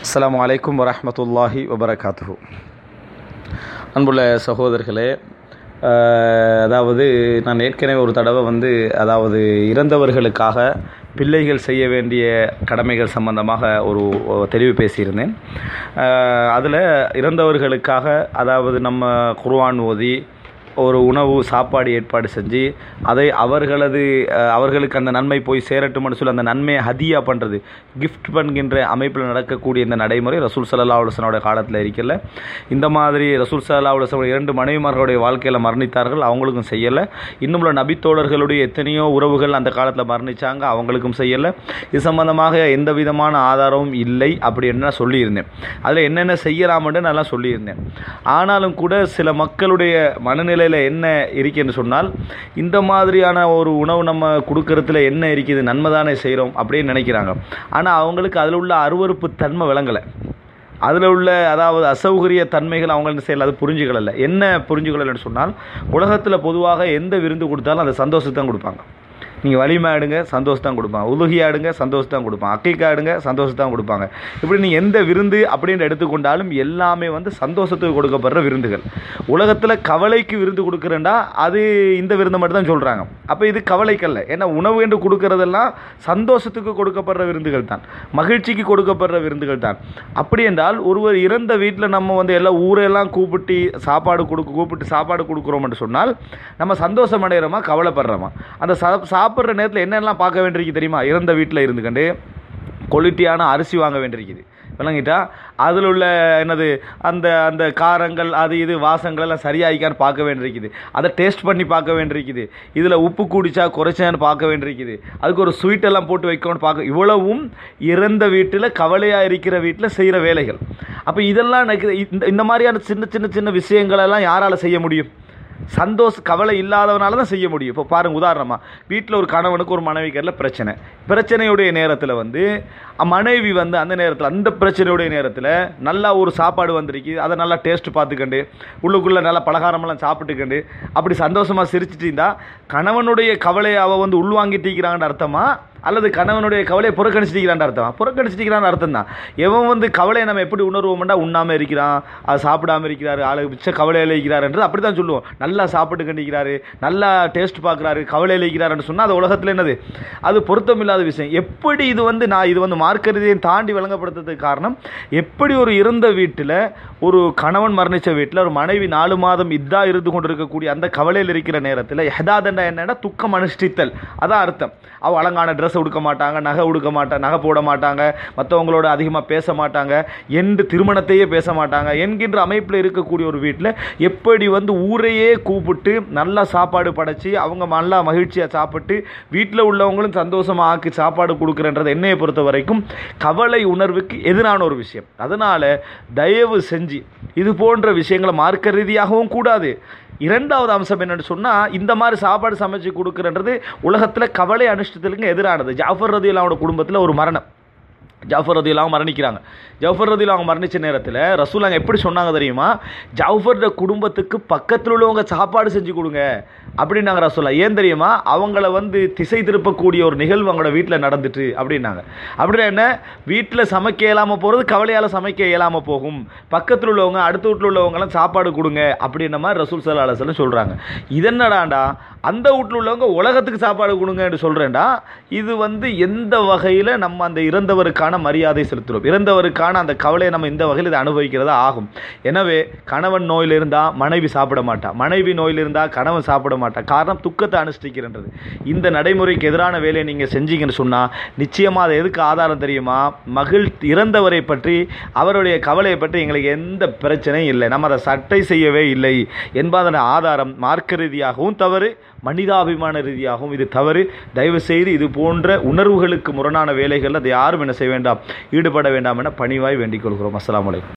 அஸ்ஸலாமு அலைக்கும் வரஹ்மத்துல்லாஹி வபரகாத்துஹு அன்புள்ள சகோதரர்களே அஹ், அதாவது நான் ஏற்கனவே ஒரு தடவை வந்து அதாவது இறந்தவர்களுக்காக பிள்ளைகள் செய்ய வேண்டிய கடமைகள் சம்பந்தமாக ஒரு தெளிவு பேசியிருந்தேன் அதில் இறந்தவர்களுக்காக அதாவது நம்ம குர்ஆன் ஓதி ஒரு உணவு சாப்பாடு ஏற்பாடு செஞ்சு அதை அவர்களது அஹ், அவர்களுக்கு அந்த நன்மை போய் சேரட்டும்னு சொல்லி அந்த நன்மையை ஹதியா பண்ணுறது கிஃப்ட் பண்ணுகின்ற அமைப்பில் நடக்கக்கூடிய இந்த நடைமுறை ரசூல் சல்லா அலுவலனோட காலத்தில் இருக்கல இந்த மாதிரி ரசூல் சல்லா அலுவலம் இரண்டு மனைவிமார்களுடைய வாழ்க்கையில் மரணித்தார்கள் அவங்களுக்கும் செய்யலை இன்னும் உள்ள நபித்தோழர்களுடைய எத்தனையோ உறவுகள் அந்த காலத்தில் மரணிச்சாங்க அவங்களுக்கும் செய்யலை இது சம்பந்தமாக எந்த விதமான ஆதாரமும் இல்லை அப்படின்னு நான் சொல்லியிருந்தேன் அதில் என்னென்ன செய்யலாம்னு நல்லா சொல்லியிருந்தேன் ஆனாலும் கூட சில மக்களுடைய மனநிலையில் என்ன இருக்குன்னு சொன்னால் இந்த மாதிரியான ஒரு உணவு நம்ம கொடுக்கறதுல என்ன இருக்குது நன்மை தானே செய்கிறோம் அப்படின்னு நினைக்கிறாங்க ஆனால் அவங்களுக்கு அதில் உள்ள அருவருப்பு தன்மை விளங்கலை அதில் உள்ள அதாவது அசௌகரிய தன்மைகள் அவங்க என்ன செய்யல அது புரிஞ்சுக்கல என்ன புரிஞ்சுக்கலன்னு சொன்னால் உலகத்தில் பொதுவாக எந்த விருந்து கொடுத்தாலும் அந்த சந்தோஷத்தை தான் கொடுப்பாங்க நீங்கள் வலிமை ஆடுங்க சந்தோஷம் தான் கொடுப்பாங்க உலுகி ஆடுங்க சந்தோஷம் தான் கொடுப்பாங்க அக்கைக்கா ஆடுங்க சந்தோஷம் தான் கொடுப்பாங்க இப்படி நீங்கள் எந்த விருந்து அப்படின்னு எடுத்துக்கொண்டாலும் எல்லாமே வந்து சந்தோஷத்துக்கு கொடுக்கப்படுற விருந்துகள் உலகத்தில் கவலைக்கு விருந்து கொடுக்குறேன்டா அது இந்த விருந்து மட்டும் தான் சொல்கிறாங்க அப்போ இது கவலைக்கல்ல ஏன்னா உணவு என்று கொடுக்கறதெல்லாம் சந்தோஷத்துக்கு கொடுக்கப்படுற விருந்துகள் தான் மகிழ்ச்சிக்கு கொடுக்கப்படுற விருந்துகள் தான் அப்படி என்றால் ஒருவர் இறந்த வீட்டில் நம்ம வந்து எல்லாம் ஊரெல்லாம் கூப்பிட்டு சாப்பாடு கொடுக்க கூப்பிட்டு சாப்பாடு கொடுக்குறோம்னு சொன்னால் நம்ம சந்தோஷம் அடைகிறோமா கவலைப்படுறோமா அந்த சா சாப்பிட்ற நேரத்தில் என்னெல்லாம் பார்க்க வேண்டியிருக்கு தெரியுமா இறந்த வீட்டில் இருந்துக்கண்டு குவாலிட்டியான அரிசி வாங்க வேண்டியிருக்குது விளங்கிட்டா அதில் உள்ள என்னது அந்த அந்த காரங்கள் அது இது வாசங்கள் எல்லாம் சரியாயிக்கான்னு பார்க்க வேண்டியிருக்குது அதை டேஸ்ட் பண்ணி பார்க்க வேண்டியிருக்குது இதில் உப்பு கூடிச்சா குறைச்சான்னு பார்க்க வேண்டியிருக்குது அதுக்கு ஒரு ஸ்வீட் எல்லாம் போட்டு வைக்கணும்னு பார்க்க இவ்வளவும் இறந்த வீட்டில் கவலையாக இருக்கிற வீட்டில் செய்கிற வேலைகள் அப்போ இதெல்லாம் எனக்கு இந்த இந்த மாதிரியான சின்ன சின்ன சின்ன விஷயங்களெல்லாம் யாரால் செய்ய முடியும் சந்தோஷ கவலை இல்லாதவனால தான் செய்ய முடியும் இப்போ பாருங்க உதாரணமாக வீட்டில் ஒரு கணவனுக்கு ஒரு மனைவிக்கரில் பிரச்சனை பிரச்சனையுடைய நேரத்தில் வந்து அ- மனைவி வந்து அந்த நேரத்தில் அந்த பிரச்சனையுடைய நேரத்தில் நல்லா ஒரு சாப்பாடு வந்திருக்கு அதை நல்லா டேஸ்ட் பார்த்துக்கண்டு உள்ளுக்குள்ளே நல்லா பலகாரமெல்லாம் சாப்பிட்டுக்கண்டு அப்படி சந்தோஷமாக சிரிச்சிட்டு இருந்தா கணவனுடைய கவலையை அவள் வந்து உள்வாங்கிட்டிருக்கிறாங்கன்னு அர்த்தமா அல்லது கணவனுடைய கவலையை புறக்கணிச்சிட்டிக்கிறான் அர்த்தமா புறக்கணிச்சிட்டிக்கிறான் அர்த்தம் தான் எவன் வந்து கவலையை நம்ம எப்படி உணர்வோம்டா உண்ணாமல் இருக்கிறான் அது சாப்பிடாம இருக்கிறாரு ஆளு மிச்ச கவலையில் இருக்கிறாருன்றது அப்படி தான் சொல்லுவோம் நல்லா சாப்பிட்டு கண்டிக்கிறாரு நல்லா டேஸ்ட் பார்க்குறாரு கவலையில் இருக்கிறாருன்னு சொன்னால் அது உலகத்தில் என்னது அது பொருத்தமில்லாத விஷயம் எப்படி இது வந்து நான் இது வந்து மார்க்க ரீதியை தாண்டி விளங்கப்படுத்துறதுக்கு காரணம் எப்படி ஒரு இறந்த வீட்டில் ஒரு கணவன் மரணித்த வீட்டில் ஒரு மனைவி நாலு மாதம் இதா இருந்து கொண்டிருக்கக்கூடிய அந்த கவலையில் இருக்கிற நேரத்தில் எதாதண்டா என்னன்னா துக்கம் அனுஷ்டித்தல் அதான் அர்த்தம் அவள் அலங்கான ட்ரெஸ் உடுக்க மாட்டாங்க நகை உடுக்க மாட்டாங்க நகை போட மாட்டாங்க மற்றவங்களோட அதிகமாக பேச மாட்டாங்க என்று திருமணத்தையே பேச மாட்டாங்க என்கின்ற அமைப்பில் இருக்கக்கூடிய ஒரு வீட்டில் எப்படி வந்து ஊரையே கூப்பிட்டு நல்லா சாப்பாடு படைச்சி அவங்க நல்லா மகிழ்ச்சியாக சாப்பிட்டு வீட்டில் உள்ளவங்களும் சந்தோஷமாக ஆக்கி சாப்பாடு கொடுக்குறன்றது என்னையை பொறுத்த வரைக்கும் கவலை உணர்வுக்கு எதிரான ஒரு விஷயம் அதனால் தயவு செஞ்சு இது போன்ற விஷயங்களை மார்க்க ரீதியாகவும் கூடாது இரண்டாவது அம்சம் என்னன்னு சொன்னால் இந்த மாதிரி சாப்பாடு சமைச்சு கொடுக்குறன்றது உலகத்தில் கவலை அனுஷ்டத்துக்கு எதிரானது ஜாஃபர் ரதியுல்லாவோட குடும்பத்தில் ஒரு மரணம் ஜாஃபர் ரதியுல்லாம் மரணிக்கிறாங்க ஜாஃபர் ரதியுல்லா அவங்க மரணிச்ச நேரத்தில் ரசூலாங்க எப்படி சொன்னாங்க தெரியுமா ஜாஃபர்ட குடும்பத்துக்கு பக்கத்தில் உள்ளவங்க சாப்பாடு செஞ்சு கொடுங்க அப்படின்னாங்க ரசூலா ஏன் தெரியுமா அவங்கள வந்து திசை திருப்பக்கூடிய ஒரு நிகழ்வு அவங்களோட வீட்டில் நடந்துட்டு அப்படின்னாங்க அப்படின்னா என்ன வீட்டில் சமைக்க இயலாமல் போகிறது கவலையால் சமைக்க இயலாமல் போகும் பக்கத்தில் உள்ளவங்க அடுத்த வீட்டில் உள்ளவங்கலாம் சாப்பாடு கொடுங்க அப்படின்ற மாதிரி ரசூல் சல்லா அலுவலம் சொல்கிறாங்க இதென்னடாண்டா அந்த வீட்டில் உள்ளவங்க உலகத்துக்கு சாப்பாடு கொடுங்கன்னு சொல்கிறேன்டா இது வந்து எந்த வகையில் நம்ம அந்த இறந்தவருக்கான மரியாதை செலுத்துகிறோம் இறந்தவருக்கான அந்த கவலையை நம்ம இந்த வகையில் இதை அனுபவிக்கிறதா ஆகும் எனவே கணவன் நோயில் இருந்தால் மனைவி சாப்பிட மாட்டா மனைவி நோயில் இருந்தால் கணவன் சாப்பிட மாட்டா காரணம் துக்கத்தை அனுஷ்டிக்கிறன்றது இந்த நடைமுறைக்கு எதிரான வேலையை நீங்கள் செஞ்சீங்கன்னு சொன்னால் நிச்சயமாக அது எதுக்கு ஆதாரம் தெரியுமா மகிழ் இறந்தவரை பற்றி அவருடைய கவலையை பற்றி எங்களுக்கு எந்த பிரச்சனையும் இல்லை நம்ம அதை சட்டை செய்யவே இல்லை என்பதன் ஆதாரம் மார்க்க ரீதியாகவும் தவறு மனிதாபிமான ரீதியாகவும் இது தவறு தயவு செய்து இது போன்ற உணர்வுகளுக்கு முரணான வேலைகள் அதை யாரும் என்ன செய்ய வேண்டாம் ஈடுபட வேண்டாம் என பணிவாய் வேண்டிக் கொள்கிறோம் அஸ்ஸலாமு அலைக்கும்